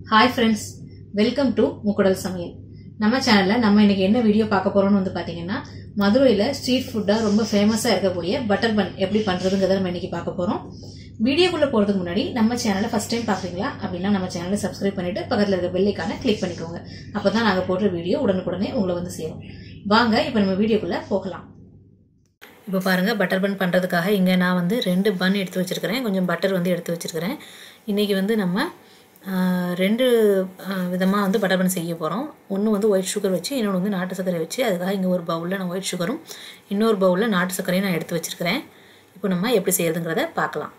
hi friends welcome to Mukkudal சமையல் நம்ம சேனலில் நம்ம இன்னைக்கு என்ன வீடியோ பார்க்க போறோம்னு வந்து பார்த்தீங்கன்னா மதுரையில் ஸ்ட்ரீட் ஃபுட்டாக ரொம்ப ஃபேமஸாக இருக்கக்கூடிய பட்டர் பன் எப்படி பண்ணுறதுங்கிறத நம்ம இன்னைக்கு பார்க்க போகிறோம் வீடியோக்குள்ளே போகிறதுக்கு முன்னாடி நம்ம சேனலை ஃபஸ்ட் டைம் பார்க்குறீங்களா அப்படின்னா நம்ம சேனலை சப்ஸ்கிரைப் பண்ணிட்டு பக்கத்தில் இருக்க பெல்லைக்கான கிளிக் பண்ணிக்கோங்க அப்போ தான் நாங்கள் போடுற வீடியோ உடனுக்குடனே உங்களை வந்து சேரும் வாங்க இப்போ நம்ம வீடியோக்குள்ளே போகலாம் இப்போ பாருங்கள் பட்டர் பன் பண்ணுறதுக்காக இங்கே நான் வந்து ரெண்டு பன் எடுத்து வச்சுருக்கிறேன் கொஞ்சம் பட்டர் வந்து எடுத்து வச்சுருக்கிறேன் இன்றைக்கி வந்து நம்ம ஆஹ், ரெண்டு விதமாக வந்து பட்டர் பன் செய்ய போகிறோம் ஒன்று வந்து ஒயிட் சுகர் வச்சு இன்னொன்று வந்து நாட்டு சர்க்கரை வச்சு அதுக்காக இங்கே ஒரு பவுலில் நான் ஒயிட் சுகரும் இன்னொரு பவுலில் நாட்டு சர்க்கரையும் நான் எடுத்து வச்சுருக்கிறேன் இப்போ நம்ம எப்படி செய்யறதுங்கிறத பார்க்கலாம்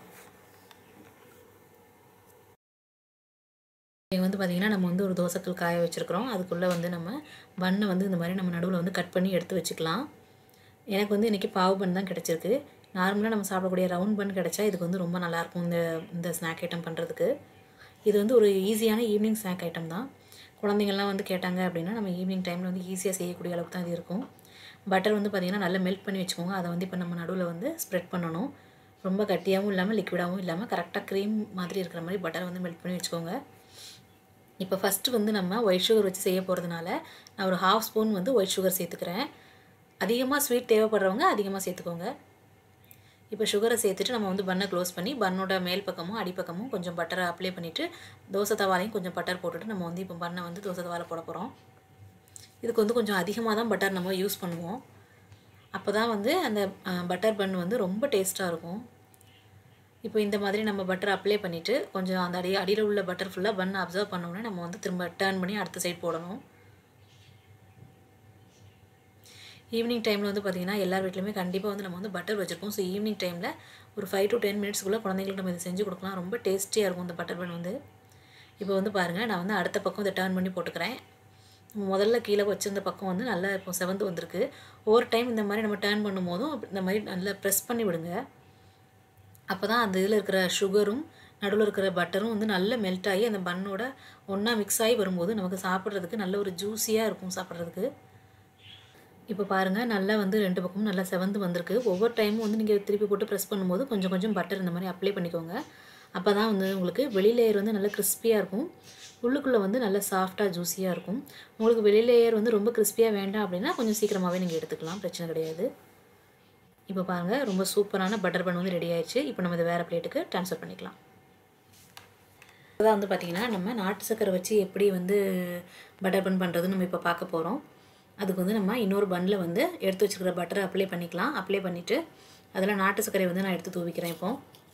இங்கே வந்து பார்த்திங்கன்னா நம்ம வந்து ஒரு தோசைக்கல் காய வச்சுருக்கிறோம் அதுக்குள்ளே வந்து நம்ம பண்ணை வந்து இந்த மாதிரி நம்ம நடுவில் வந்து கட் பண்ணி எடுத்து வச்சுக்கலாம் எனக்கு வந்து இன்றைக்கி பாவு பன் தான் கிடச்சிருக்கு நார்மலாக நம்ம சாப்பிடக்கூடிய ரவுண்ட் பன் கிடச்சா இதுக்கு வந்து ரொம்ப நல்லாயிருக்கும் இந்த இந்த ஸ்நாக் ஐட்டம் பண்ணுறதுக்கு இது வந்து ஒரு ஈஸியான ஈவினிங் ஸ்நாக் ஐட்டம் தான் குழந்தைங்கள்லாம் வந்து கேட்டாங்க அப்படின்னா நம்ம ஈவினிங் டைமில் வந்து ஈஸியாக செய்யக்கூடிய அளவுக்கு தான் இது இருக்கும் பட்டர் வந்து பார்த்திங்கன்னா நல்லா மெல்ட் பண்ணி வச்சுக்கோங்க அதை வந்து இப்போ நம்ம நடுவில் வந்து ஸ்ப்ரெட் பண்ணணும் ரொம்ப கட்டியாகவும் இல்லாமல் லிக்விடாகவும் இல்லாமல் கரெக்டாக க்ரீம் மாதிரி இருக்கிற மாதிரி பட்டர் வந்து மெல்ட் பண்ணி வச்சுக்கோங்க இப்போ ஃபஸ்ட்டு வந்து நம்ம ஒயிட் சுகர் வச்சு செய்ய போகிறதுனால நான் ஒரு ஹாஃப் ஸ்பூன் வந்து ஒயிட் சுகர் சேர்த்துக்கிறேன் அதிகமாக ஸ்வீட் தேவைப்படுறவங்க அதிகமாக சேர்த்துக்கோங்க இப்போ சுகரை சேர்த்துட்டு நம்ம வந்து பண்ணை க்ளோஸ் பண்ணி பன்னோட மேல் பக்கமும் அடிப்பக்கமும் கொஞ்சம் பட்டரை அப்ளை பண்ணிவிட்டு தோசை தவாலையும் கொஞ்சம் பட்டர் போட்டுட்டு நம்ம வந்து இப்போ பண்ணை வந்து தோசை தவாலை போட போகிறோம் இதுக்கு வந்து கொஞ்சம் அதிகமாக தான் பட்டர் நம்ம யூஸ் பண்ணுவோம் அப்போ தான் வந்து அந்த பட்டர் பன் வந்து ரொம்ப டேஸ்ட்டாக இருக்கும் இப்போ இந்த மாதிரி நம்ம பட்டர் அப்ளை பண்ணிவிட்டு கொஞ்சம் அந்த அடி அடியில் உள்ள பட்டர் ஃபுல்லாக பண்ண அப்சர்வ் பண்ணோன்னே நம்ம வந்து திரும்ப டேர்ன் பண்ணி அடுத்த சைட் போடணும் ஈவினிங் டைமில் வந்து பார்த்திங்கன்னா எல்லார் வீட்லையுமே கண்டிப்பாக வந்து நம்ம வந்து பட்டர் வச்சுருப்போம் ஸோ ஈவினிங் டைமில் ஒரு ஃபைவ் டு டென் மினிட்ஸ்க்குள்ளே குழந்தைங்களுக்கு நம்ம இதை செஞ்சு கொடுக்கலாம் ரொம்ப டேஸ்டியாக இருக்கும் இந்த பட்டர் பன் வந்து இப்போ வந்து பாருங்கள் நான் வந்து அடுத்த பக்கம் இதை டேர்ன் பண்ணி போட்டுக்கிறேன் முதல்ல கீழே வச்சிருந்த பக்கம் வந்து நல்லா இப்போ செவந்து வந்திருக்கு ஒவ்வொரு டைம் இந்த மாதிரி நம்ம டேர்ன் பண்ணும் போதும் இந்த மாதிரி நல்லா ப்ரெஸ் பண்ணி விடுங்க அப்போ தான் அந்த இதில் இருக்கிற சுகரும் நடுவில் இருக்கிற பட்டரும் வந்து நல்லா மெல்ட் ஆகி அந்த பன்னோட ஒன்றா மிக்ஸ் ஆகி வரும்போது நமக்கு சாப்பிட்றதுக்கு நல்ல ஒரு ஜூஸியாக இருக்கும் சாப்பிட்றதுக்கு இப்போ பாருங்கள் நல்லா வந்து ரெண்டு பக்கமும் நல்லா செவந்து வந்திருக்கு ஒவ்வொரு டைமும் வந்து நீங்கள் திருப்பி போட்டு ப்ரெஸ் பண்ணும்போது கொஞ்சம் கொஞ்சம் பட்டர் இந்த மாதிரி அப்ளை பண்ணிக்கோங்க அப்போ தான் வந்து உங்களுக்கு வெளி லேயர் வந்து நல்லா கிறிஸ்பியாக இருக்கும் உள்ளுக்குள்ளே வந்து நல்லா சாஃப்டாக ஜூஸியாக இருக்கும் உங்களுக்கு வெளி லேயர் வந்து ரொம்ப கிறிஸ்பியாக வேண்டாம் அப்படின்னா கொஞ்சம் சீக்கிரமாகவே நீங்கள் எடுத்துக்கலாம் பிரச்சனை கிடையாது இப்போ பாருங்கள் ரொம்ப சூப்பரான பட்டர் பன் வந்து ரெடி ஆயிடுச்சு இப்போ நம்ம இதை வேறு பிளேட்டுக்கு ட்ரான்ஸ்ஃபர் பண்ணிக்கலாம் அதான் வந்து பார்த்திங்கன்னா நம்ம நாட்டு சக்கரை வச்சு எப்படி வந்து பட்டர் பன் பண்ணுறதுன்னு நம்ம இப்போ பார்க்க போகிறோம் அதுக்கு வந்து நம்ம இன்னொரு பன்னில் வந்து எடுத்து வச்சுருக்கிற பட்டரை அப்ளை பண்ணிக்கலாம் அப்ளை பண்ணிவிட்டு அதில் நாட்டு சர்க்கரை வந்து நான் எடுத்து தூவிக்கிறேன் இப்போ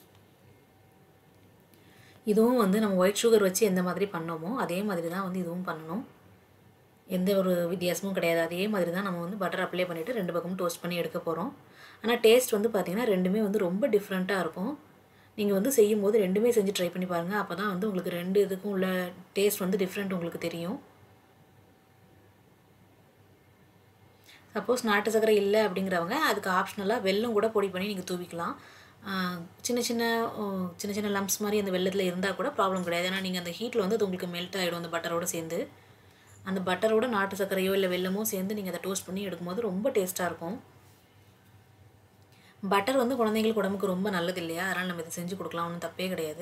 இதுவும் வந்து நம்ம ஒயிட் சுகர் வச்சு எந்த மாதிரி பண்ணோமோ அதே மாதிரி தான் வந்து இதுவும் பண்ணணும் எந்த ஒரு வித்தியாசமும் கிடையாது அதே மாதிரி தான் நம்ம வந்து பட்டர் அப்ளை பண்ணிவிட்டு ரெண்டு பக்கமும் டோஸ்ட் பண்ணி எடுக்க போகிறோம் ஆனால் டேஸ்ட் வந்து பார்த்திங்கன்னா ரெண்டுமே வந்து ரொம்ப டிஃப்ரெண்ட்டாக இருக்கும் நீங்கள் வந்து செய்யும் போது ரெண்டுமே செஞ்சு ட்ரை பண்ணி பாருங்கள் அப்போ தான் வந்து உங்களுக்கு ரெண்டு இதுக்கும் உள்ள டேஸ்ட் வந்து டிஃப்ரெண்ட் உங்களுக்கு தெரியும் சப்போஸ் நாட்டு சர்க்கரை இல்லை அப்படிங்கிறவங்க அதுக்கு ஆப்ஷனலாக வெல்லம் கூட பொடி பண்ணி நீங்கள் தூவிக்கலாம் ஆஹ் சின்ன சின்ன ஓ, சின்ன சின்ன லம்ப்ஸ் மாதிரி அந்த வெள்ளத்தில் இருந்தால் கூட ப்ராப்ளம் கிடையாது ஏன்னா நீங்கள் அந்த ஹீட்டில் வந்து அது உங்களுக்கு மெல்ட் ஆகிடும் அந்த பட்டரோடு சேர்ந்து அந்த பட்டரோட நாட்டு சர்க்கரையோ இல்லை வெல்லமோ சேர்ந்து நீங்கள் அதை டோஸ்ட் பண்ணி எடுக்கும்போது ரொம்ப டேஸ்ட்டாக இருக்கும் பட்டர் வந்து குழந்தைங்களுக்கு உடம்புக்கு ரொம்ப நல்லது இல்லையா அதனால் நம்ம இதை செஞ்சு கொடுக்கலாம் ஒன்றும் தப்பே கிடையாது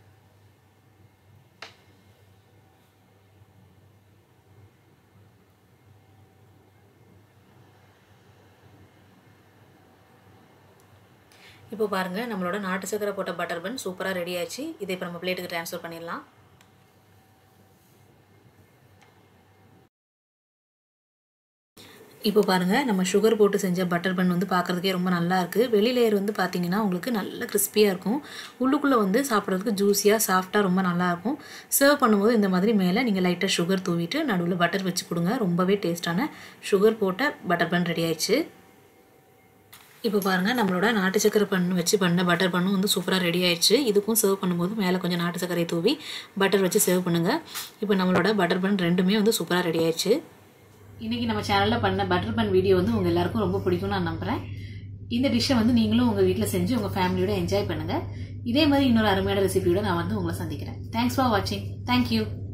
இப்போ பாருங்கள் நம்மளோட நாட்டு சக்கரை போட்ட பட்டர் பன் சூப்பராக ரெடி ஆயிடுச்சு இதை இப்போ நம்ம பிளேட்டுக்கு ட்ரான்ஸ்ஃபர் பண்ணிடலாம் இப்போ பாருங்கள் நம்ம சுகர் போட்டு செஞ்ச பட்டர் பன் வந்து பார்க்குறதுக்கே ரொம்ப நல்லா இருக்குது வெளி லேயர் வந்து பார்த்தீங்கன்னா உங்களுக்கு நல்ல கிறிஸ்பியாக இருக்கும் உள்ளுக்குள்ளே வந்து சாப்பிட்றதுக்கு ஜூஸியாக சாஃப்டாக ரொம்ப நல்லாயிருக்கும் சர்வ் பண்ணும்போது இந்த மாதிரி மேலே நீங்கள் லைட்டாக சுகர் தூவிட்டு நடுவில் பட்டர் வச்சு கொடுங்க ரொம்பவே டேஸ்ட்டான சுகர் போட்ட பட்டர் பன் ரெடி ஆயிடுச்சு இப்போ பாருங்கள் நம்மளோட நாட்டு சக்கரை பண்ணு வச்சு பண்ண பட்டர் பண்ணும் வந்து சூப்பராக ரெடி ஆயிடுச்சு இதுக்கும் சர்வ் பண்ணும்போது மேலே கொஞ்சம் நாட்டு சக்கரை தூவி பட்டர் வச்சு சர்வ் பண்ணுங்கள் இப்போ நம்மளோட பட்டர் பன் ரெண்டுமே வந்து சூப்பராக ரெடி ஆயிடுச்சு இன்றைக்கி நம்ம சேனலில் பண்ண பட்டர் பன் வீடியோ வந்து உங்கள் எல்லாருக்கும் ரொம்ப பிடிக்கும்னு நான் நம்புகிறேன் இந்த டிஷ்ஷை வந்து நீங்களும் உங்கள் வீட்டில் செஞ்சு உங்கள் ஃபேமிலியோட என்ஜாய் பண்ணுங்கள் இதே மாதிரி இன்னொரு அருமையான ரெசிபியோட நான் வந்து உங்களை சந்திக்கிறேன் தேங்க்ஸ் ஃபார் வாட்சிங் தேங்க்யூ